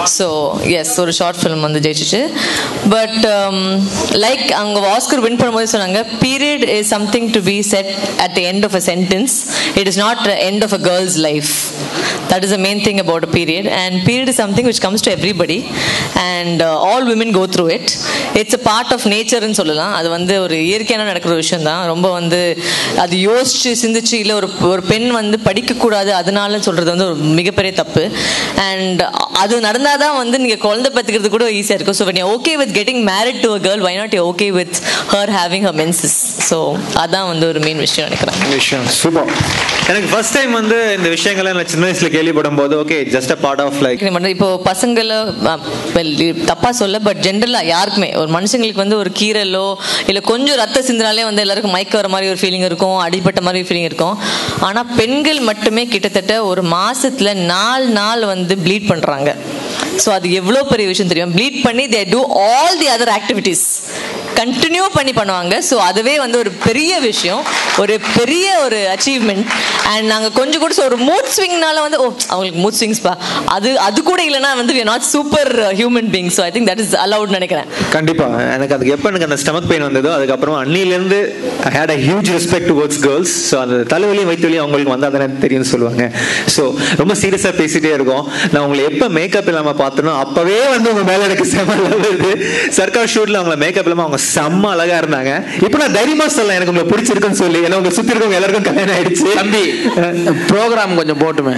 So yes ஒரு short film வந்து ஜெயிச்சிச்சு பட் லைக் அங்கே ஆஸ்கர் வின் பண்ணும்போது சொன்னாங்க period is something to be set at the end of a sentence it is not end of a girl's life that is the main thing about a period and period is something which comes to everybody and all women go through it it's a part of நேச்சர்னு சொல்லலாம் அது வந்து ஒரு இயற்கையான நடக்கிற ஒரு விஷயம் தான் ரொம்ப வந்து அது யோசிச்சு சிந்திச்சு இல்லை ஒரு ஒரு பெண் வந்து படிக்கக்கூடாது அதனால சொல்கிறது வந்து ஒரு மிகப்பெரிய தப்பு அண்ட் அது நடந்தால் தான் வந்து நீங்கள் குழந்தை பத்துக்கிறது கூட ஈஸியாக இருக்கும் so when you're okay with getting married to a girl why not you're okay with her having her menses so அதான் வந்து ஒரு மெயின் விஷயம் நினைக்கிறேன் விஷயம் சூப்பர் எனக்கு ஃபர்ஸ்ட் டைம் வந்து இந்த விஷயங்களை நான் சின்ன வயசுல கேள்விப்படும் போது okay just a part of like இப்போ இப்போ பசங்களை வெல் தப்பா சொல்ல பட் ஜென்ரலாக யாருக்குமே ஒரு மனுஷங்களுக்கு வந்து ஒரு கீரலோ இல்லை கொஞ்சம் ரத்த சிந்தினாலே வந்து எல்லாருக்கும் மயக்க வர மாதிரி ஒரு ஃபீலிங் இருக்கும் அடிபட்ட மாதிரி ஃபீலிங் இருக்கும் ஆனால் பெண்கள் மட்டுமே கிட்டத்தட்ட ஒரு மாசத்துல நாலு நாள் வந்து ப்ளீட் பண்றாங்க ஸோ அது எவ்வளோ பெரிய விஷயம் தெரியும் ப்ளீட் பண்ணி they do all the other activities continue பண்ணி பண்ணுவாங்க ஸோ அதுவே வந்து ஒரு பெரிய விஷயம் ஒரு பெரிய ஒரு அச்சீவ்மெண்ட் அண்ட் நாங்கள் கொஞ்சம் கூட ஒரு மூட் ஸ்விங்னால வந்து ஓ அவங்களுக்கு மூட் ஸ்விங்ஸ்பா அது அது கூட இல்லைன்னா வந்து we not super human being so I think that is allowed நினைக்கிறேன் கண்டிப்பா எனக்கு அதுக்கு எப்போ எனக்கு அந்த ஸ்டமக் பெயின் வந்ததோ அதுக்கப்புறமா அன்னிலேருந்து I had a huge respect towards girls so அந்த தலைவலியும் வயிற்றுவலியும் அவங்களுக்கு வந்தால் தானே தெரியும்னு சொல்லுவாங்க ஸோ ரொம்ப சீரியஸாக பேசிட்டே இருக்கோம் நான் உங்களை எப்போ மேக்கப் இல்லாமல் பார்த்தனோ அப்போவே வந்து உங்க மேலே எனக்கு செம்ம லவ் வருது சர்க்கார் ஷூட்டில் அவங்கள மேக்கப் இல்லாமல் அவங்க செம்ம அழகா இருந்தாங்க இப்போ நான் தைரியமா சொல்லலாம் எனக்கு உங்களை பிடிச்சிருக்குன்னு சொல்லி ஏன்னா உங்க சுற்றி இருக்கவங்க எல்லாருக்கும் கல்யாணம் ஆயிடுச்சு தம்பி ப்ரோக்ராம் கொஞ்சம் போட்டுமே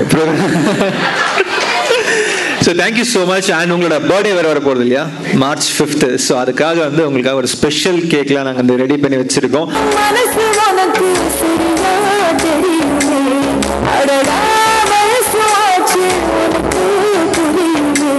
so thank you so much and உங்களோட பர்த்டே வேற வர போகிறது இல்லையா மார்ச் ஃபிஃப்த்து ஸோ அதுக்காக வந்து உங்களுக்காக ஒரு ஸ்பெஷல் கேக்லாம் நாங்கள் வந்து ரெடி பண்ணி வச்சிருக்கோம் மனசு உனக்கு சரியா தெரியுமே அடடா வயசு ஆச்சு உனக்கு புரியுமே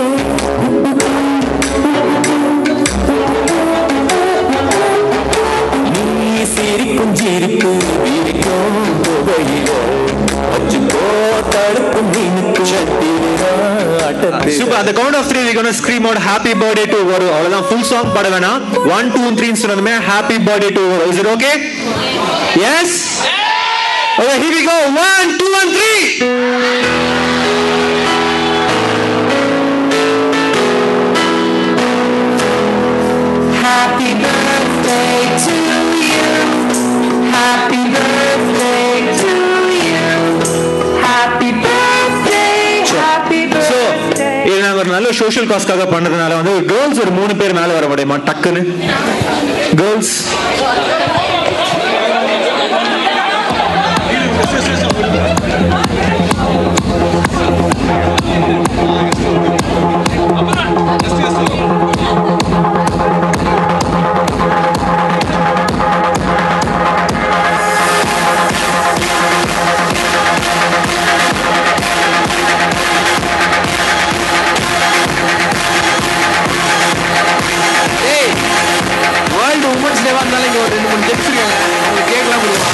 நீ சிரிக்கும் சிரிப்பு இருக்கும் புகையிலோ வச்சுக்கோ தடுக்கும் மீனுக்கு அட்டத்து சூப்பர் அந்த count of three we gonna scream out happy birthday to வரும் அவ்வளவுதான் ஃபுல் சாங் பாட வேணாம் ஒன் டூ த்ரீன்னு சொன்னதுமே ஹாப்பி பர்த்டே டு வரும் is it okay yes okay here we go 1 2 and 3 Happy birthday to you. Happy birthday to you. Happy birthday. Happy so birthday. இது நாங்கள் ஒரு நல்ல சோஷியல் காஸ்க்காக பண்ணதுனால வந்து கேர்ள்ஸ் ஒரு மூணு பேர் மேலே வர முடியுமா டக்குன்னு கேர்ள்ஸ் ஏய் வேர்ல்டு உமன்ஸ் டே வந்தாலும் இங்கே ஒரு ரெண்டு மூணு டிப்ஸ் இருக்காங்க உங்களுக்கு கேட்கலாம் கொடுக்கலாம்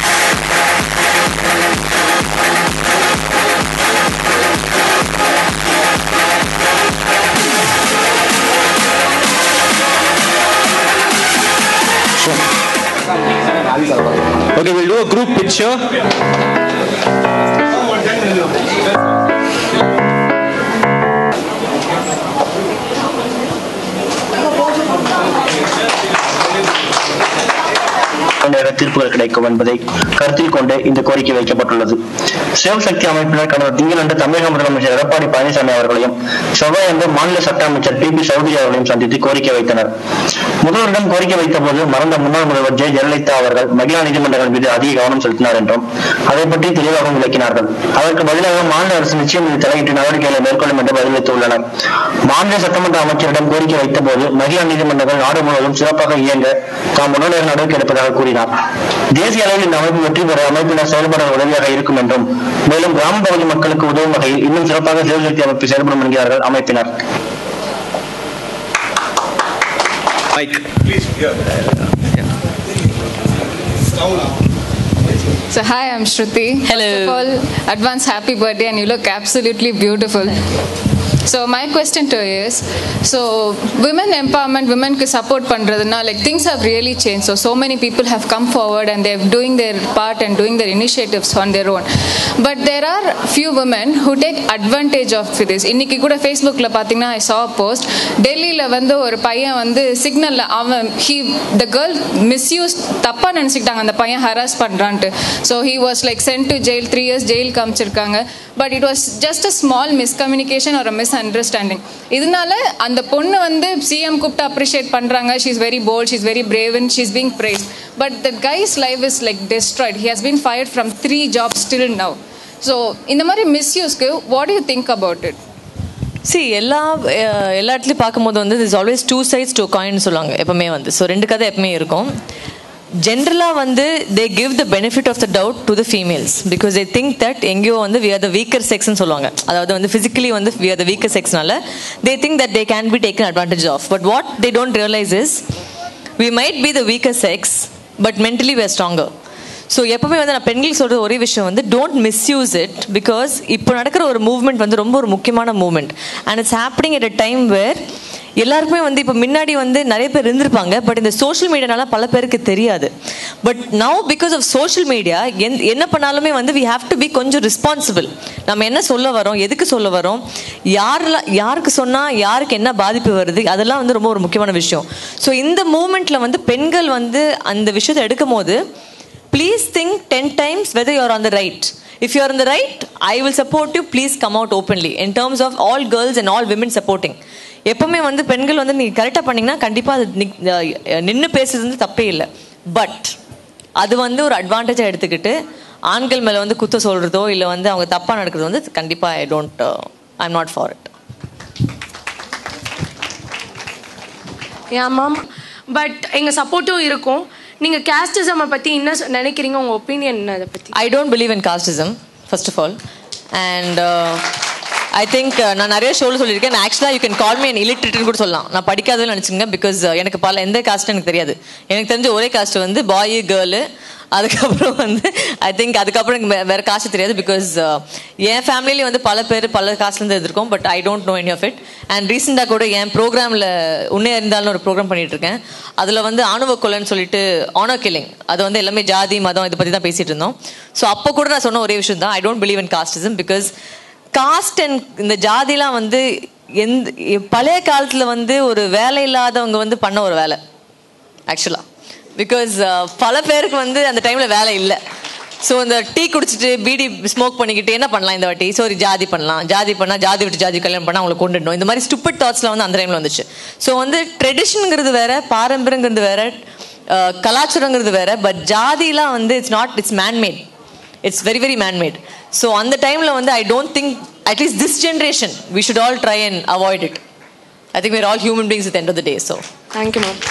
Okay, we'll do a group picture. நேர தீர்ப்புகள் கிடைக்கும் என்பதை கருத்தில் கொண்டு இந்த கோரிக்கை வைக்கப்பட்டுள்ளது சிவசக்தி அமைப்பினர் கடந்த திங்களன்று தமிழக முதலமைச்சர் எடப்பாடி பழனிசாமி அவர்களையும் செவ்வாயன்று மாநில சட்ட அமைச்சர் பி பி சௌத்ரி அவர்களையும் சந்தித்து கோரிக்கை வைத்தனர் முதல்வரிடம் கோரிக்கை வைத்த போது மறந்த முன்னாள் முதல்வர் ஜெ ஜெயலலிதா அவர்கள் மகிழா நீதிமன்றங்கள் மீது அதிக கவனம் செலுத்தினார் என்றும் அதை பற்றி தெளிவாகவும் விளக்கினார்கள் அதற்கு பதிலாக மாநில அரசு நிச்சயம் இது தலையிட்டு நடவடிக்கைகளை மேற்கொள்ளும் என்று பதிலளித்துள்ளனர் மாநில சட்டமன்ற அமைச்சரிடம் கோரிக்கை வைத்த போது மகிழா நீதிமன்றங்கள் நாடு முழுவதும் சிறப்பாக இயங்க தாம் உடனடியாக நடவடிக்கை எடுப்பதாக கூறினார் தேசிய அளவில் இந்த அமைப்பு வெற்றி பெற அமைப்பினர் செயல்பட உதவியாக இருக்கும் என்றும் மேலும் கிராம பகுதி மக்களுக்கு உதவும் வகையில் இன்னும் சிறப்பாக சிவசக்தி அமைப்பு செயல்படும் என்கிறார்கள் அமைப்பினர் Mike. So hi, I'm Shruti. Hello. First of all, advance happy birthday, and you look absolutely beautiful. So my question to you is, so women empowerment, women க்கு support பண்றதுனா like things have really changed. So so many people have come forward and they're doing their part and doing their initiatives on their own. But there are few women who take advantage of this இன்னைக்கு கூட ஃபேஸ்புக்கில் பார்த்தீங்கன்னா ஐ saw a post டெல்லியில் வந்து ஒரு பையன் வந்து சிக்னலில் அவன் ஹீ த கேர்ள் மிஸ்யூஸ் தப்பாக நினச்சிக்கிட்டாங்க அந்த பையன் ஹராஸ் பண்ணுறான்ட்டு so he was like sent to jail three years jail காமிச்சிருக்காங்க but it was just a small miscommunication ஒரு மிஸ் அண்டர்ஸ்டாண்டிங் இதனால அந்த பொண்ணு வந்து சிஎம் கூப்பிட்டு அப்ரிஷியேட் பண்ணுறாங்க she is very bold she is very brave and she is being praised but the guy's life is like destroyed he has been fired from three jobs still now so இந்த மாதிரி மிஸ்யூஸ்க்கு what you think about it see எல்லா அஹ், எல்லா இடத்துலையும் பார்க்கும்போது வந்து is always two sides to coin சொல்லுவாங்க எப்பவுமே வந்து ஸோ ரெண்டு கதை எப்பவுமே இருக்கும் ஜென்ரலாக வந்து they give the benefit of the doubt to the females because they think that எங்கேயோ வந்து வி ஆர் த வீக்கர் செக்ஸ்னு சொல்லுவாங்க அதாவது வந்து ஃபிசிக்கலி வந்து வி ஆர் த வீக்கர் செக்ஸ்னால they think that they can be taken advantage of but what they don't realise is we might be the weaker sex but mentally we are stronger so எப்பவுமே வந்து நான் பெண்கள் சொல்கிற ஒரே விஷயம் வந்து don't misuse it because இப்போ நடக்கிற ஒரு மூவ்மெண்ட் வந்து ரொம்ப ஒரு முக்கியமான movement and it's happening at a time where எல்லாருக்குமே வந்து இப்போ முன்னாடி வந்து நிறைய பேர் இருந்திருப்பாங்க பட் இந்த சோஷியல் மீடியானால பல பேருக்கு தெரியாது but now because of social media என் என்ன பண்ணாலுமே வந்து வி ஹாவ் டு பி கொஞ்சம் ரெஸ்பான்சிபிள் நம்ம என்ன சொல்ல வரோம் எதுக்கு சொல்ல வரோம் யாரெல்லாம் யாருக்கு சொன்னால் யாருக்கு என்ன பாதிப்பு வருது அதெல்லாம் வந்து ரொம்ப ஒரு முக்கியமான விஷயம் ஸோ இந்த மூமெண்ட்டில் வந்து பெண்கள் வந்து அந்த விஷயத்தை எடுக்கும் போது please think 10 times whether you're on the right if you're on the right i will support you please come out openly in terms of all girls and all women supporting எப்பவுமே வந்து பெண்கள் வந்து நீங்கள் கரெக்டாக பண்ணீங்கன்னா கண்டிப்பாக அது நின்று பேசுறது வந்து தப்பே இல்லை பட் அது வந்து ஒரு அட்வான்டேஜாக எடுத்துக்கிட்டு ஆண்கள் மேலே வந்து குத்த சொல்கிறதோ இல்லை வந்து அவங்க தப்பாக நடக்கிறது வந்து கண்டிப்பாக I don't I am not for it yeah ma'am but எங்கள் சப்போர்ட்டும் இருக்கும் நீங்கள் கேஸ்டிசமை பற்றி என்ன சொ- நினைக்கிறீங்க உங்கள் ஒப்பீனியன் என்ன அதை பற்றி I don't believe in casteism first of all and I think நான் நிறைய ஷோவில் சொல்லியிருக்கேன் ஆக்சுவலாக you can call me an illiterate கூட சொல்லலாம் நான் படிக்காததுன்னு நினச்சிங்க பிகாஸ் எனக்கு பல எந்த காஸ்ட் எனக்கு தெரியாது எனக்கு தெரிஞ்ச ஒரே காஸ்ட் வந்து பாய் கேர்ளு அதுக்கப்புறம் வந்து ஐ திங்க் அதுக்கப்புறம் எனக்கு வே- வேற காசு தெரியாது பிகாஸ் என் ஃபேமிலியிலே வந்து பல பேர் பல காசுலேருந்து இருந்திருக்கோம் but I don't know any of it and ரீசெண்டாக கூட என் ப்ரோக்ராமில் உன்னே இருந்தாலும் ஒரு ப்ரோக்ராம் பண்ணிட்டு இருக்கேன் அதில் வந்து ஆணவ கொலைன்னு சொல்லிட்டு ஆனர் கில்லிங் அது வந்து எல்லாமே ஜாதி மதம் இதை பற்றி தான் பேசிட்டு இருந்தோம் ஸோ அப்போ கூட நான் சொன்ன ஒரே விஷயம் தான் I don't believe in casteism because caste and இந்த ஜாதிலாம் வந்து எந்த பழைய காலத்தில் வந்து ஒரு வேலை இல்லாதவங்க வந்து பண்ண ஒரு வேலை ஆக்சுவலாக பிகாஸ் பல பேருக்கு வந்து அந்த டைமில் வேலை இல்லை ஸோ இந்த டீ குடிச்சிட்டு பீடி ஸ்மோக் பண்ணிக்கிட்டு என்ன பண்ணலாம் இந்த வாட்டி சரி ஜாதி பண்ணலாம் ஜாதி பண்ணால் ஜாதி விட்டு ஜாதி கல்யாணம் பண்ணால் அவங்களை கொண்டுடணும் இந்த மாதிரி ஸ்டூப்பிட் தாட்ஸ்லாம் வந்து அந்த டைமில் வந்துச்சு ஸோ வந்து ட்ரெடிஷனுங்கிறது வேற பாரம்பரியங்கிறது வேற அஹ், கலாச்சாரங்கிறது வேற பட் ஜாதிலாம் வந்து it's not it's manmade it's very very manmade so அந்த டைமில் வந்து I don't think at least this generation we should all try and avoid it I think we're all human beings at the end of the day so thank you ma'am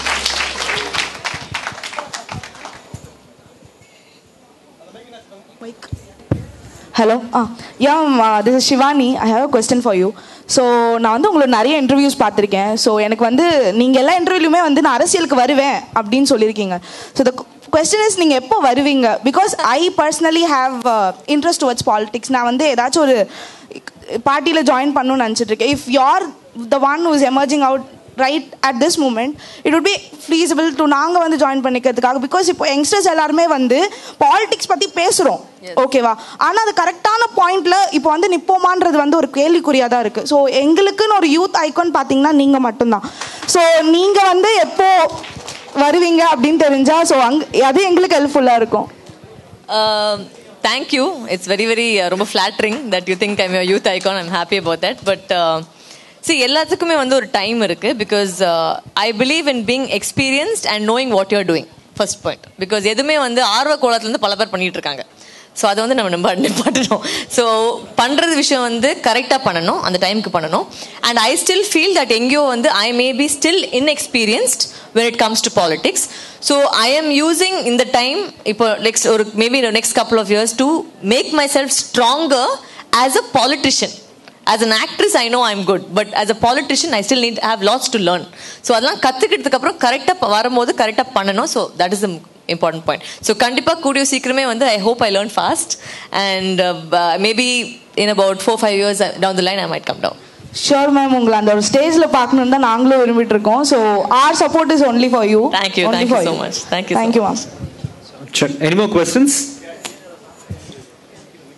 hello ah yeah this is Shivani I have a question for you so நான் வந்து உங்களை நிறைய interviews பார்த்துருக்கேன் so எனக்கு வந்து நீங்கள் எல்லா இன்டர்வியூலையுமே வந்து நான் அரசியலுக்கு வருவேன் அப்படின்னு சொல்லியிருக்கீங்க ஸோ த கொஸ்டின் இஸ் நீங்கள் எப்போ வருவீங்க because I personally have interest towards politics நான் வந்து ஏதாச்சும் ஒரு பார்ட்டியில் ஜாயின் பண்ணணும்னு நினச்சிட்டு இருக்கேன் if you're the one who is emerging out right at this moment it would be feasible to நாங்கள் வந்து ஜாயின் பண்ணிக்கிறதுக்காக பிகாஸ் இப்போ யங்ஸ்டர்ஸ் எல்லாருமே வந்து பாலிடிக்ஸ் பற்றி பேசுகிறோம் ஓகேவா ஆனால் அது கரெக்டான பாயிண்ட்ல இப்போ வந்து நிப்போமான்றது வந்து ஒரு கேள்விக்குறியாக தான் இருக்குது ஸோ எங்களுக்குன்னு ஒரு யூத் ஐக்கான் பார்த்தீங்கன்னா நீங்கள் மட்டும்தான் ஸோ நீங்கள் வந்து எப்போ வருவீங்க அப்படின்னு தெரிஞ்சா ஸோ அங் அது எங்களுக்கு ஹெல்ப்ஃபுல்லாக இருக்கும் thank you it's very very ரொம்ப flattering that you think I'm youth icon I'm happy about that but see எல்லாத்துக்குமே வந்து ஒரு டைம் இருக்கு because I believe in being experienced and knowing what you're doing first point because எதுவுமே வந்து ஆர்வ கோலத்துலேருந்து பல பேர் பண்ணிட்டு இருக்காங்க ஸோ அதை வந்து நம்ம நம்ம நிப்பாட்டணும் ஸோ பண்ணுறது விஷயம் வந்து கரெக்டாக பண்ணணும் அந்த டைமுக்கு பண்ணணும் and I still feel that எங்கேயோ வந்து I may be still inexperienced when it comes to politics so i am using in the time இப்போ next ஒரு maybe the next couple of years to make myself stronger as a politician as an actress i know i'm good but as a politician i still need to have lots to learn so அதெல்லாம் கற்றுக்கிட்டதுக்கு அப்புறம் கரெக்டாக வரும்போது கரெக்டாக பண்ணணும் so that is the important point so கண்டிப்பாக கூடிய சீக்கிரமே வந்து I hope I learn fast and maybe in about four five years down the line I might come down sure ma'am உங்களை அந்த ஒரு ஸ்டேஜில் பார்க்கணுன்னு தான் நாங்களும் விரும்பிட்டு இருக்கோம் so our support is only for you Thank you, thank you so much. Thank you so thank you ma'am Sure. Any more questions?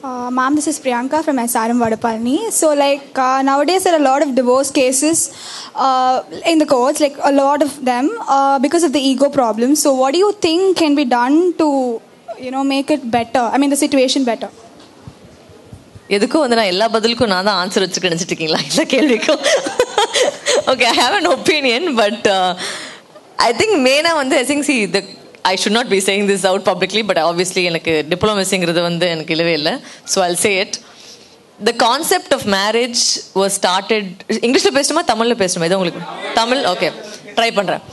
Uh, ma'am, this is Priyanka from SRM Vadapalani. So, like uh, nowadays, there are a lot of divorce cases uh, in the courts, like a lot of them, uh, because of the ego problem. So, what do you think can be done to, you know, make it better? I mean, the situation better. எதுக்கும் வந்து நான் எல்லா பதிலுக்கும் நான் தான் answer வச்சுக்க நினச்சிட்டு இருக்கீங்களா எல்லா கேள்விக்கும் okay I have an opinion but I think மெயினாக வந்து I think see the I should not be saying this out publicly but obviously எனக்கு டிப்ளமசிங்கிறது வந்து எனக்கு இல்லவே இல்லை so I'll say it the concept of marriage was started இங்கிலீஷில் பேசணுமா தமிழில் பேசணுமா இது உங்களுக்கு தமிழ் ஓகே ட்ரை பண்ணுறேன்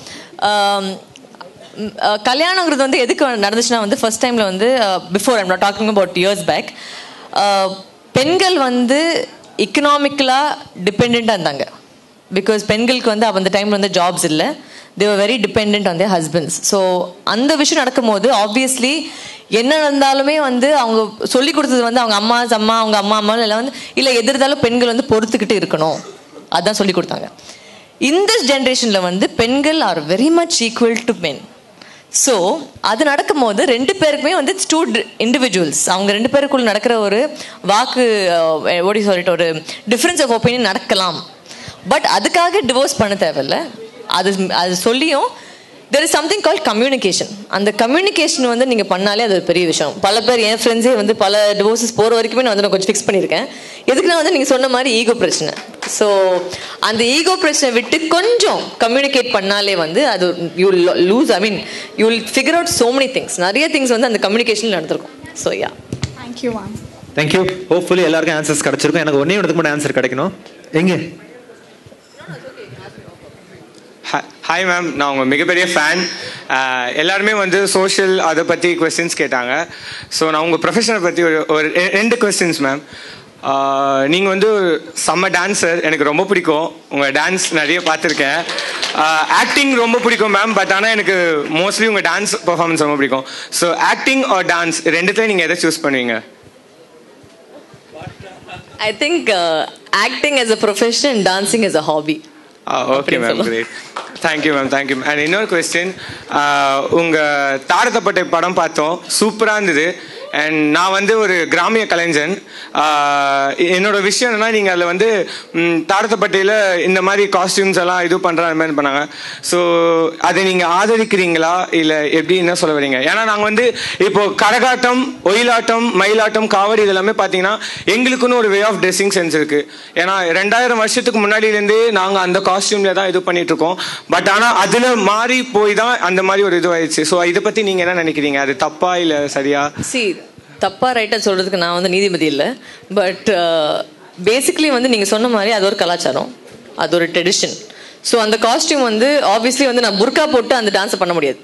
கல்யாணங்கிறது வந்து எதுக்கு நடந்துச்சுன்னா வந்து ஃபர்ஸ்ட் டைமில் வந்து before I'm not talking about years back பெண்கள் வந்து இக்கனாமிக்கலாக டிபெண்ட்டாக இருந்தாங்க பிகாஸ் பெண்களுக்கு வந்து அப்போ அந்த டைமில் வந்து ஜாப்ஸ் இல்லை they were very depend on their husbands so அந்த விஷயம் நடக்கும்போது ஆப்வியஸ்லி என்ன நடந்தாலுமே வந்து அவங்க சொல்லி கொடுத்தது வந்து அவங்க அம்மா அம்மா அவங்க அம்மா அம்மா எல்லாம் வந்து இல்லை எது இருந்தாலும் பெண்கள் வந்து பொறுத்துக்கிட்டு இருக்கணும் அதான் சொல்லி கொடுத்தாங்க இந்த ஜென்ரேஷனில் வந்து பெண்கள் are very much equal to men so அது நடக்கும்போது ரெண்டு பேருக்குமே வந்து டூ இண்டிவிஜுவல்ஸ் அவங்க ரெண்டு பேருக்குள்ள நடக்கிற ஒரு வாக்கு ஓடி சொல்லிட்டு ஒரு டிஃப்ரென்ஸ் ஆஃப் ஒப்பீனியன் நடக்கலாம் பட் அதுக்காக டிவோர்ஸ் பண்ண தேவையில்ல அது அது சொல்லியும் there is something call communication அந்த கம்யூனிகேஷன் வந்து நீங்கள் பண்ணாலே அது ஒரு பெரிய விஷயம் பல பேர் என் ஃப்ரெண்ட்ஸே வந்து பல டிவோர்ஸஸ் போகிற வரைக்குமே நான் வந்து நான் கொஞ்சம் ஃபிக்ஸ் பண்ணியிருக்கேன் எதுக்குன்னா வந்து நீங்கள் சொன்ன மாதிரி ஈகோ பிரச்சனை ஸோ அந்த ஈகோ பிரச்சனை விட்டு கொஞ்சம் கம்யூனிகேட் பண்ணாலே வந்து அது you lose I mean you will figure out so many things நிறைய திங்ஸ் வந்து அந்த கம்யூனிகேஷன் நடந்திருக்கும் so yeah Thank you, ma'am. Thank you hopefully எல்லாருக்கும் ஆன்சர்ஸ் கிடைச்சிருக்கும் எனக்கு ஒன்னே ஒன்றுக்கு மட்டும் ஆன்சர் கிடைக்கணும் எங்க ஹாய் மேம் நான் உங்கள் மிகப்பெரிய ஃபேன் எல்லாருமே வந்து சோஷியல் அதை பற்றி கொஸ்டின்ஸ் கேட்டாங்க ஸோ நான் உங்கள் ப்ரொஃபஷனை பற்றி ஒரு ஒரு ரெ- ரெண்டு கொஸ்டின்ஸ் மேம் நீங்கள் வந்து ஒரு செம்ம டான்ஸர் எனக்கு ரொம்ப பிடிக்கும் உங்கள் டான்ஸ் நிறைய பார்த்துருக்கேன் ஆக்டிங் ரொம்ப பிடிக்கும் மேம் பட் ஆனால் எனக்கு மோஸ்ட்லி உங்கள் டான்ஸ் பர்ஃபார்மன்ஸ் ரொம்ப பிடிக்கும் ஸோ ஆக்டிங் ஆர் டான்ஸ் ரெண்டுத்துல நீங்கள் எதை சூஸ் பண்ணுவீங்க I think acting as a profession and dancing as a hobby okay ma'am great thank you ma'am thank you and இன்னொரு கொஸ்டின் உங்கள் தாரத்தப்பட்டை படம் பார்த்தோம் சூப்பராக இருந்தது அண்ட் நான் வந்து ஒரு கிராமிய கலைஞன் ஆஹ் என்னோட விஷயம் என்னன்னா நீங்கள் அதில் வந்து ம், தாரத்தப்பட்டையில் இந்த மாதிரி காஸ்டியூம்ஸ் எல்லாம் இது பண்ணுற அந்த மாதிரி பண்ணாங்க ஸோ அதை நீங்கள் ஆதரிக்கிறீங்களா இல்லை எப்படி என்ன சொல்ல வரீங்க ஏன்னா நாங்கள் வந்து இப்போ கரகாட்டம் ஒயிலாட்டம் மயிலாட்டம் காவடி இதெல்லாமே பார்த்தீங்கன்னா எங்களுக்குன்னு ஒரு வே ஆஃப் ட்ரெஸ்ஸிங் சென்ஸ் இருக்கு ஏன்னா ரெண்டாயிரம் வருஷத்துக்கு முன்னாடியிலேருந்தே நாங்கள் அந்த காஸ்டியூம்ல தான் இது பண்ணிட்டு இருக்கோம் பட் ஆனால் அதில் மாறி போய் தான் அந்த மாதிரி ஒரு இது ஆயிடுச்சு ஸோ இதை பற்றி நீங்கள் என்ன நினைக்கிறீங்க அது தப்பா இல்லை சரியா சி தப்பா ரைட்டாக சொல்றதுக்கு நான் வந்து நீதிபதி இல்லை பட் பேசிக்கலி வந்து நீங்க சொன்ன மாதிரி அது ஒரு கலாச்சாரம் அது ஒரு ட்ரெடிஷன் ஸோ அந்த காஸ்டியூம் வந்து ஆப்வியஸ்லி வந்து நான் புர்கா போட்டு அந்த டான்ஸை பண்ண முடியாது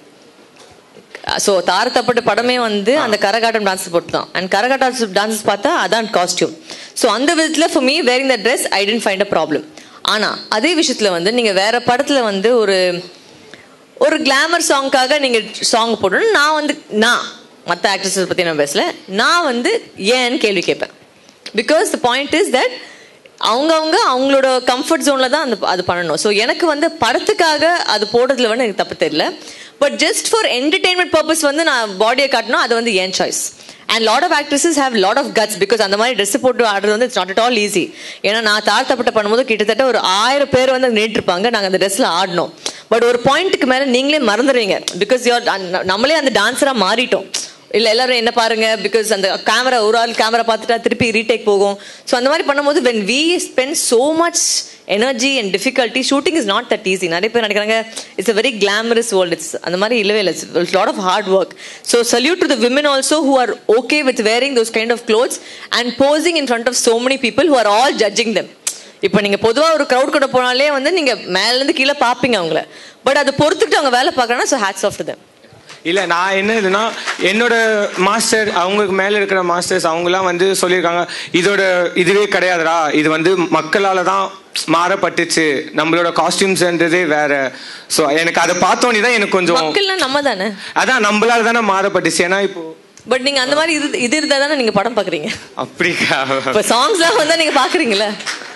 ஸோ தாரத்தப்பட்ட படமே வந்து அந்த கரகாட்டம் டான்ஸ் போட்டு தான் அண்ட் கரகாட்டம் டான்ஸஸ் பார்த்தா அதான் காஸ்டியூம் ஸோ அந்த விதத்தில் for me wearing the dress I don't find a problem ஆனால் அதே விஷயத்தில் வந்து நீங்கள் வேற படத்தில் வந்து ஒரு ஒரு கிளாமர் சாங்க்காக நீங்கள் சாங் போடணும் நான் வந்து நான் மற்ற ஆக்ட்ரஸஸ் பற்றி நான் பேசல நான் வந்து ஏன்னு கேள்வி கேட்பேன் because the point is that அவங்கவுங்க அவங்களோட கம்ஃபர்ட் ஜோனில் தான் அந்த அது பண்ணணும் ஸோ எனக்கு வந்து படத்துக்காக அது போடுறதுல வந்து எனக்கு தப்பு தெரியல but just for entertainment purpose வந்து நான் பாடியை காட்டணும் அது வந்து என் choice and lot of actresses have lot of guts because அந்த மாதிரி ட்ரெஸ் போட்டு ஆடுறது வந்து it's not at all easy ஏன்னா நான் தாழ்த்தப்பட்ட பண்ணும்போது கிட்டத்தட்ட ஒரு ஆயிரம் பேர் வந்து நின்றுருப்பாங்க நாங்கள் அந்த ட்ரெஸ்ஸில் ஆடினோம் பட் ஒரு பாயிண்ட்டுக்கு மேலே நீங்களே மறந்துடுவீங்க பிகாஸ் யூர் நம்மளே அந்த டான்ஸராக மாறிட்டோம் இல்லை எல்லாரும் என்ன பாருங்க பிகாஸ் அந்த கேமரா ஒரு ஆள் கேமரா பார்த்துட்டா திருப்பி ரீடேக் போகும் ஸோ அந்த மாதிரி பண்ணும்போது when we spend so much energy and difficulty shooting is not that easy நிறைய பேர் நினைக்கிறாங்க it's a very glamorous world it's அந்த மாதிரி இல்லவே இல்லை it's lot of hard work so salute to the women also who are okay with wearing those kind of clothes and posing in front of so many people who are all judging them இப்போ நீங்க பொதுவா ஒரு crowd கூட போனாலே வந்து நீங்க மேல இருந்து கீழே பாப்பீங்க அவங்கள பட் அதை பொறுத்துக்கிட்டு அவங்க வேலை பார்க்கறாங்கன்னா so hats off to them இல்லை நான் என்ன இதுனா என்னோட மாஸ்டர் அவங்களுக்கு மேலே இருக்கிற மாஸ்டர்ஸ் அவங்களாம் வந்து சொல்லியிருக்காங்க இதோட இதுவே கிடையாதுடா இது வந்து மக்களால் தான் மாறப்பட்டுச்சு நம்மளோட காஸ்டியூம்ஸ்ன்றதே வேற ஸோ எனக்கு அதை பார்த்தோன்னே தான் எனக்கு கொஞ்சம் மக்கள்லாம் நம்ம தானே அதான் நம்மளால தானே மாறப்பட்டுச்சு ஏன்னா இப்போ பட் நீங்க அந்த மாதிரி இது இது இருந்தா தானே நீங்க படம் பாக்குறீங்க அப்படிக்கா இப்ப சாங்ஸ்லாம் வந்தா நீங்க பாக்குறீங்களா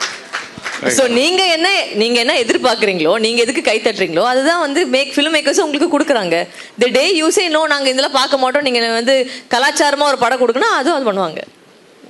சோ நீங்க என்ன நீங்க என்ன எதிர்பார்க்கறீங்களோ நீங்க எதுக்கு கை தட்டுறீங்களோ அதுதான் வந்து மேக் ஃபிலிம் மேக்கர்ஸ் உங்களுக்கு கொடுக்குறாங்க த டே யூஸே நோ நாங்க இதெல்லாம் பார்க்க மாட்டோம் நீங்க வந்து கலாச்சாரமா ஒரு படம் கொடுக்கணும் அதுவும் அது பண்ணுவாங்க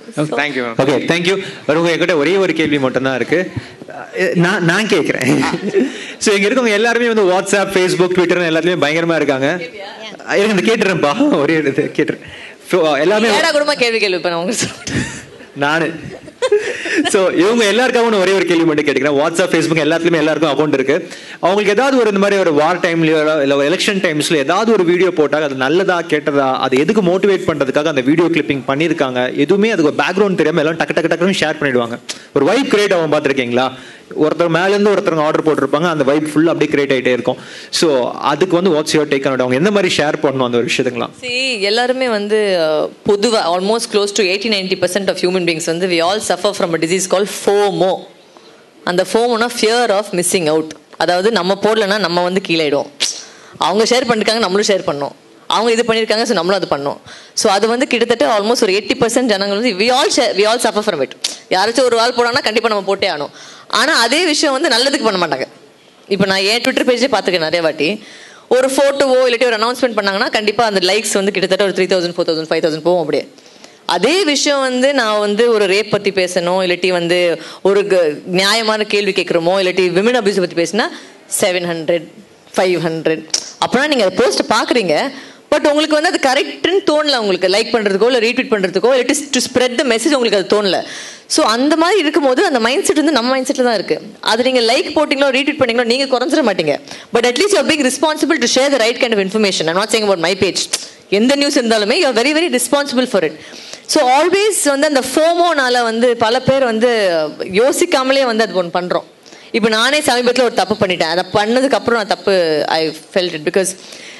தேங்க்யூ மேம் ஓகே தேங்க்யூ உங்க கிட்ட ஒரே ஒரு கேள்வி மட்டும் தான் இருக்கு அஹ் நான் நான் கேட்குறேன் ஸோ இங்க இருக்கவங்க எல்லாருமே வந்து வாட்ஸ்அப் ஃபேஸ்புக் ட்விட்டர் எல்லாத்துலயும் பயங்கரமா இருக்காங்க இருங்க இந்த கேட்டுறேன்ப்பா ஒரே ஒரு இது கேட்டுறேன் So, எல்லாமே ஏடா குடும்ப கேள்வி கேள்வி இப்ப நான் உங்களுக்கு நானு ஸோ இவங்க எல்லாருக்காகவும் நான் ஒரே ஒரு கேள்வி மட்டும் கேட்டுக்கிறேன் வாட்ஸ்அப் ஃபேஸ்புக் எல்லாத்துலயுமே எல்லாருக்கும் அக்கௌண்ட் இருக்கு அவங்களுக்கு ஏதாவது ஒரு இந்த மாதிரி ஒரு வார் டைம்லயோ இல்லை எலெக்ஷன் டைம்ஸ்ல ஏதாவது ஒரு வீடியோ போட்டால் அது நல்லதா கெட்டதா அது எதுக்கு மோட்டிவேட் பண்றதுக்காக அந்த வீடியோ கிளிப்பிங் பண்ணியிருக்காங்க எதுவுமே அதுக்கு ஒரு பேக்ரவுண்ட் தெரியாம எல்லாம் டக்கு டக்கு டக்குன்னு ஷேர் பண்ணிடுவாங்க ஒரு வைப் கிரியேட் ஆகும் பார்த்துருக்கீங்களா ஒருத்தர் மேலேருந்து ஒருத்தர் ஆர்டர் போட்டிருப்பாங்க அந்த வைப் ஃபுல்லாக அப்படியே கிரியேட் ஆகிட்டே இருக்கும் ஸோ அதுக்கு வந்து வாட்ஸ் யோர் டேக் அவங்க எந்த மாதிரி ஷேர் பண்ணணும் அந்த ஒரு விஷயத்துக்குலாம் See, எல்லாருமே வந்து பொதுவாக almost close to eighty ninety percent of human beings வந்து we all suffer from a disease call FOMO அந்த ஃபோமோனா ஃபியர் ஆஃப் மிஸ்ஸிங் அவுட் அதாவது நம்ம போடலன்னா நம்ம வந்து கீழாயிடும் அவங்க ஷேர் பண்ணிருக்காங்க நம்மளும் ஷேர் பண்ணோம் அவங்க இது பண்ணியிருக்காங்க ஸோ நம்மளும் அது பண்ணோம் ஸோ அது வந்து கிட்டத்தட்ட ஆல்மோஸ்ட் ஒரு எயிட்டி பர்சன்ட் ஜனங்கள் வந்து we all we all suffer from it யாராச்சும் ஒரு ஆள் போடாங்கன்னா கண்டிப்பாக நம்ம போட்டே ஆகணும் ஆனால் அதே விஷயம் வந்து நல்லதுக்கு பண்ண மாட்டாங்க இப்போ நான் ஏன் ட்விட்டர் பேஜே பார்த்துக்கேன் நிறைய வாட்டி ஒரு ஃபோட்டோவோ இல்லாட்டி ஒரு அனௌன்ஸ்மெண்ட் பண்ணாங்கன்னா கண்டிப்பாக அந்த லைக்ஸ் வந்து கிட்டத்தட்ட ஒரு three thousand four thousand five thousand போகும் அப்படியே அதே விஷயம் வந்து நான் வந்து ஒரு ரேப் பற்றி பேசணும் இல்லாட்டி வந்து ஒரு க- நியாயமான கேள்வி கேட்குறோமோ இல்லாட்டி விமன் அபியூஸ் பற்றி பேசினா செவன் ஹண்ட்ரட் ஃபைவ் ஹண்ட்ரட் அப்படின்னா நீங்கள் அந்த போஸ்ட்டை பார்க்குறீங்க பட் உங்களுக்கு வந்து அது கரெக்ட்னு தோணல உங்களுக்கு லைக் பண்ணுறதுக்கோ இல்லை ரீட்வீட் பண்ணுறதுக்கோ இல்லாட்டி டு ஸ்ப்ரெட் த மெசேஜ் உங்களுக்கு அது தோணல ஸோ அந்த மாதிரி இருக்கும்போது அந்த மைண்ட் செட் வந்து நம்ம மைண்ட் செட்டில் தான் இருக்கு அது நீங்கள் லைக் போட்டிங்களோ ரீட்வீட் பண்ணீங்களோ நீங்கள் குறைஞ்சிட மாட்டீங்க but at least you being responsible to share the right kind of information not saying about my page எந்த நியூஸ் இருந்தாலுமே you very very responsible for it so always வந்து அந்த ஃபோமோனால வந்து பல பேர் வந்து யோசிக்காமலே வந்து அது ஒன்று பண்ணுறோம் இப்போ நானே சமீபத்தில் ஒரு தப்பு பண்ணிட்டேன் அதை பண்ணதுக்கு அப்புறம் நான் தப்பு ஐ ஃபெல்ட் இட் பிகாஸ்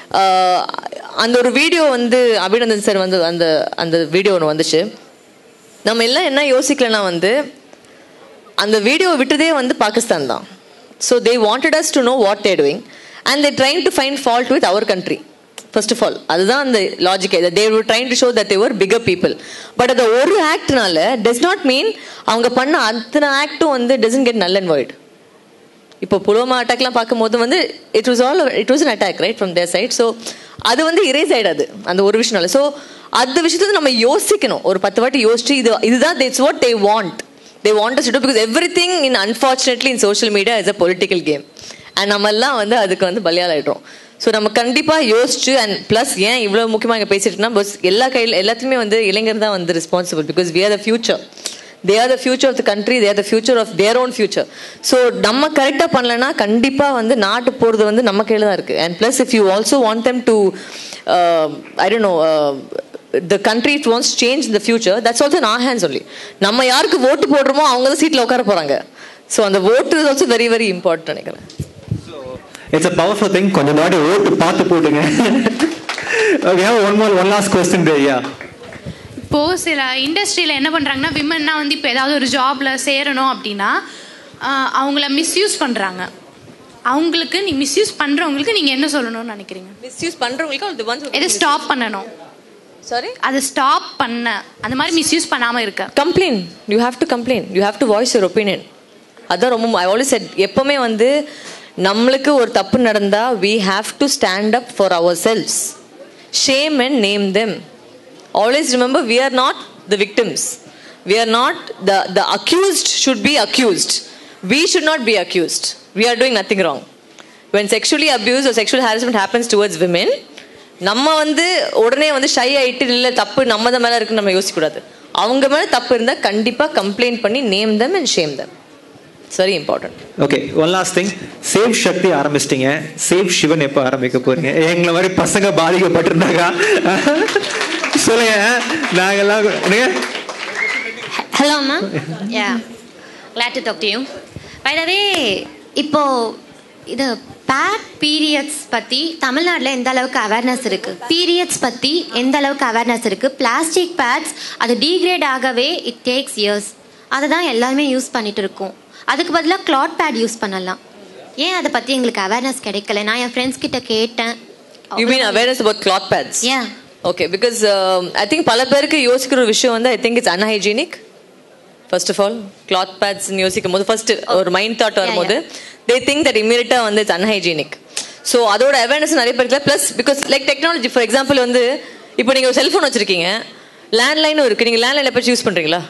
அந்த ஒரு வீடியோ வந்து அபிநந்தன் சார் வந்து அந்த அந்த வீடியோ ஒன்று வந்துச்சு நம்ம எல்லாம் என்ன யோசிக்கலன்னா வந்து அந்த வீடியோ விட்டதே வந்து பாகிஸ்தான் தான் so they wanted us to know what they doing and they trying to find fault with our country first of all அதுதான் அந்த logic they were trying to show that they were bigger people but அந்த ஒரு ஆக்ட்னால does not mean அவங்க பண்ண அத்தனை ஆக்டும் வந்து doesn't get null and void இப்போ புலோமா அட்டாக்லாம் பார்க்கும்போது வந்து it was all it was an attack right from their side so அது வந்து இரேஸ் ஆயிடாது அந்த ஒரு விஷயம்னால ஸோ அந்த விஷயத்தை நம்ம யோசிக்கணும் ஒரு பத்து வாட்டி யோசிச்சு இது இதுதான் it's what they want they want to do because everything in unfortunately in social media is a political game and நம்ம எல்லாம் வந்து அதுக்கு வந்து பலியாளாயிடுறோம் ஸோ நம்ம கண்டிப்பாக யோசிச்சு அண்ட் ப்ளஸ் ஏன் இவ்வளோ முக்கியமாக இங்கே பேசிட்டுனா பஸ் எல்லா கையில் எல்லாத்துலேயுமே வந்து இளைஞர் தான் வந்து responsible because we are the future they are the future of the country they are the future of their own future so நம்ம கரெக்டாக பண்ணலன்னா கண்டிப்பாக வந்து நாட்டு போகிறது வந்து நம்ம கையில் தான் இருக்குது and plus if you also want them to I don't know the country it wants change இந்த ஃபியூச்சர் தட்ஸ் ஆல்சோ நான் ஹேண்ட்ஸ் ஒன்லி நம்ம யாருக்கு ஓட்டு போடுறோமோ அவங்க தான் சீட்டில் உட்கார போகிறாங்க ஸோ அந்த ஓட்டு is also very very important நினைக்கிறேன் இட்ஸ் அ பவர்ஃபுல் திங் கொஞ்சம் நாடு ஓட்டு பார்த்து போட்டுங்க okay one more one last question ஐயா இப்போ சில இண்டஸ்ட்ரியில் என்ன பண்ணுறாங்கன்னா விமன்னா வந்து இப்போ ஏதாவது ஒரு ஜாப்ல சேரணும் அப்படின்னா ஆஹ், அவங்கள மிஸ்யூஸ் பண்ணுறாங்க அவங்களுக்கு நீ மிஸ்யூஸ் பண்ணுறவங்களுக்கு நீங்கள் என்ன சொல்லணும்னு நினைக்கிறீங்க மிஸ்யூஸ் பண்ணுறவங்களுக்கு எதை ஸ்டாப் பண்ணணும் சாரி அதை ஸ்டாப் பண்ண அந்த மாதிரி மிஸ்யூஸ் பண்ணாமல் இருக்க complaint you have to complaint you have to voice your opinion அதான் ரொம்ப ஐ ஆல்வேஸ் செட் எப்பவுமே வந்து நம்மளுக்கு ஒரு தப்பு நடந்தா we have to stand up for ourselves shame and name them always remember we are not the victims we are not the the accused should be accused we should not be accused we are doing nothing wrong when sexually abuse or sexual harassment happens towards women நம்ம வந்து உடனே வந்து shy ஆயிட்டு இல்லை தப்பு நம்ம தான் மேலே இருக்குன்னு நம்ம யோசிக்கக்கூடாது அவங்க மேலே தப்பு இருந்தால் கண்டிப்பாக கம்ப்ளைண்ட் பண்ணி name them and shame them it's very important okay one last thing save Shakti ஆரம்பிச்சிட்டீங்க சேவ் சிவன் எப்போ ஆரம்பிக்க போறீங்க எங்களை மாதிரி பசங்க பாதிக்கப்பட்டிருந்தாங்க சொல்லுங்க நாங்கெல்லாம் நீங்க hello ma'am yeah glad to talk to you by the way இப்போ இது பேட் பீரியட்ஸ் பற்றி தமிழ்நாட்டில் எந்த அளவுக்கு அவேர்னஸ் இருக்குது பீரியட்ஸ் பற்றி எந்த அளவுக்கு அவேர்னஸ் இருக்குது பிளாஸ்டிக் பேட்ஸ் அது டீக்ரேட் ஆகவே இட் டேக்ஸ் இயர்ஸ் அதை தான் எல்லாருமே யூஸ் பண்ணிட்டு இருக்கோம் அதுக்கு பதிலாக கிளாத் பேட் யூஸ் பண்ணலாம் ஏன் அதை பற்றி எங்களுக்கு அவேர்னஸ் கிடைக்கல நான் என் ஃப்ரெண்ட்ஸ் கிட்ட கேட்டேன் you mean awareness about cloth pads Yeah. Okay because I think பல பேருக்கு யோசிக்கிற ஒரு விஷயம் வந்து I think it's unhygienic first of all cloth pads யோசிக்கும் போது ஃபர்ஸ்ட் ஒரு மைண்ட் தாட் வரும்போது தே திங்க் தட் இமீடியட்டாக வந்து இட்ஸ் அன்ஹைஜீனிக் ஸோ அதோட அவேர்னஸ் நிறைய பேருக்கு plus because like technology for example வந்து இப்போ நீங்கள் ஒரு செல்ஃபோன் வச்சிருக்கீங்க லேண்ட்லைனும் இருக்கு நீங்கள் லேண்ட்லைன் எப்போ யூஸ் பண்ணுறீங்களா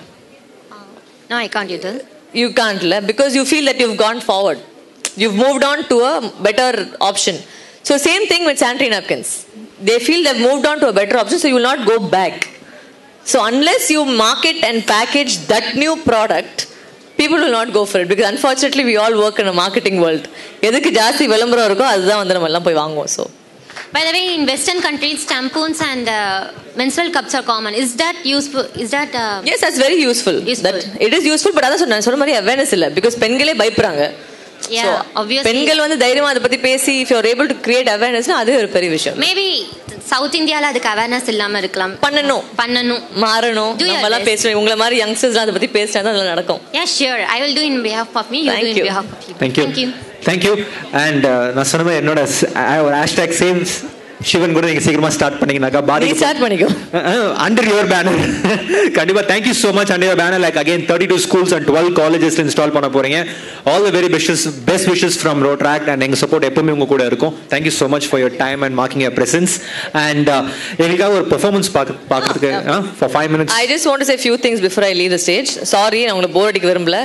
No, I can't use it. you can't le- because you feel that you've gone forward you've moved on to a better option so same thing with sanitary napkins they feel they've moved on to a better option so you will not go back so unless you market and package that new product people will not go for it because unfortunately we all work in a marketing world எதுக்கு ஜாஸ்தி விளம்பரம் இருக்கோ அதுதான் வந்து நம்ம எல்லாம் போய் வாங்குவோம் so By the way, in Western countries, tampons and uh, menstrual cups are common. Is that useful? Is that? Uh, yes, that's very useful. That it is useful, but அதான் சொன்னேன் சொன்ன மாதிரி அவேர்னஸ் இல்லை பிகாஸ் பெண்களே பயப்படுறாங்க Yeah, So, obviously. பெண்கள் வந்து தைரியமா அதை பத்தி பேசி if you're able to create அவேர்னஸ்னா அது ஒரு பெரிய விஷயம் மேபி சவுத் இந்தியால அதுக்கு அவேர்னஸ் இல்லாம இருக்கலாம் பண்ணணும் பண்ணணும் மாறணும் Do your நம்ம எல்லாம் best. பேசணும் உங்களை மாதிரி யங்ஸ்டர்ஸ்லாம் அதை பத்தி பேசினா தான் அதெல்லாம் நடக்கும் Yeah, sure. I will do in behalf of me. You Thank do in you. behalf of you. Thank you Thank you. Thank you and நான் சொன்ன மாதிரி என்னோட s- uh, ஒரு ஹேஷ்டாக் சேம் சிவன் கூட நீங்க சீக்கிரமா ஸ்டார்ட் பண்ணீங்கன்னாக்கா பாதி ஸ்டார்ட் பண்ணிக்கோ அண்டர் யுவர் பேனர் கண்டிப்பா thank you so much under your banner like again thirty two schools and twelve colleges install பண்ண போறீங்க all the very best best wishes from road track and எங்க சப்போர்ட் எப்பவுமே உங்க கூட இருக்கும் thank you so much for your time and marking your presence and எங்களுக்காக ஒரு performance பார்க்க பார்க்கறதுக்கு for five minutes I just want to say few things before I leave the stage sorry நான் உங்களை போர் அடிக்க விரும்பல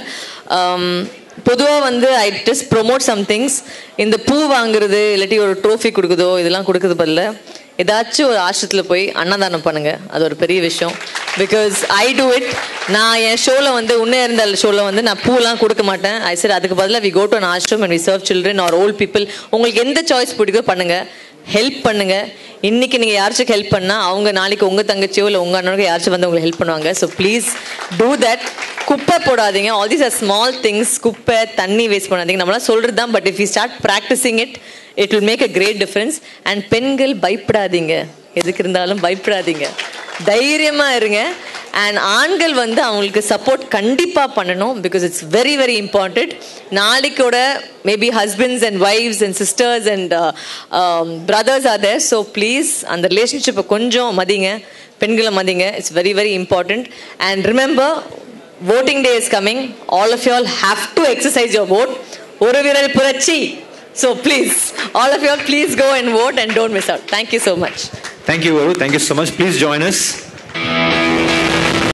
பொதுவாக வந்து I just promote some things இந்த பூ வாங்குறது இல்லாட்டி ஒரு ட்ரோஃபி கொடுக்குதோ இதெல்லாம் கொடுக்குறது பதில்ல ஏதாச்சும் ஒரு ஆசிரத்தில் போய் அன்னதானம் பண்ணுங்க அது ஒரு பெரிய விஷயம் பிகாஸ் ஐ டூ இட் நான் என் ஷோவில் வந்து உன்னே இருந்த ஷோவில் வந்து நான் பூலாம் கொடுக்க மாட்டேன் ஐ சரி அதுக்கு பதிலாக we go to an ashram and we serve children or old people உங்களுக்கு எந்த சாய்ஸ் பிடிக்கோ பண்ணுங்க ஹெல்ப் பண்ணுங்க இன்னைக்கு நீங்க யாராச்சும் ஹெல்ப் பண்ணா அவங்க நாளைக்கு உங்க தங்கச்சியோ இல்லை உங்க அண்ணனுக்கு யாராச்சும் வந்து உங்களுக்கு ஹெல்ப் பண்ணுவாங்க ஸோ ப்ளீஸ் டூ தட் குப்பை போடாதீங்க all these are small things குப்பை தண்ணி வேஸ்ட் பண்ணாதீங்க நம்மளாம் சொல்றது தான் but if you start practicing it it will make a great difference and பெண்கள் பயப்படாதீங்க எதுக்கு இருந்தாலும் பயப்படாதீங்க தைரியமா இருங்க அண்ட் ஆண்கள் வந்து அவங்களுக்கு சப்போர்ட் கண்டிப்பாக பண்ணணும் because it's very very important நாளைக்கோட maybe husbands and wives and sisters and brothers are there so please அந்த ரிலேஷன்ஷிப்பை கொஞ்சம் மதிங்க பெண்களை மதிங்க it's very very important and remember voting day is coming all of you all have to exercise your vote ஒரு விரல் புரட்சி so please all of you all please go and vote and don't miss out thank you so much Thank you, Varu. Thank you so much. Please join us.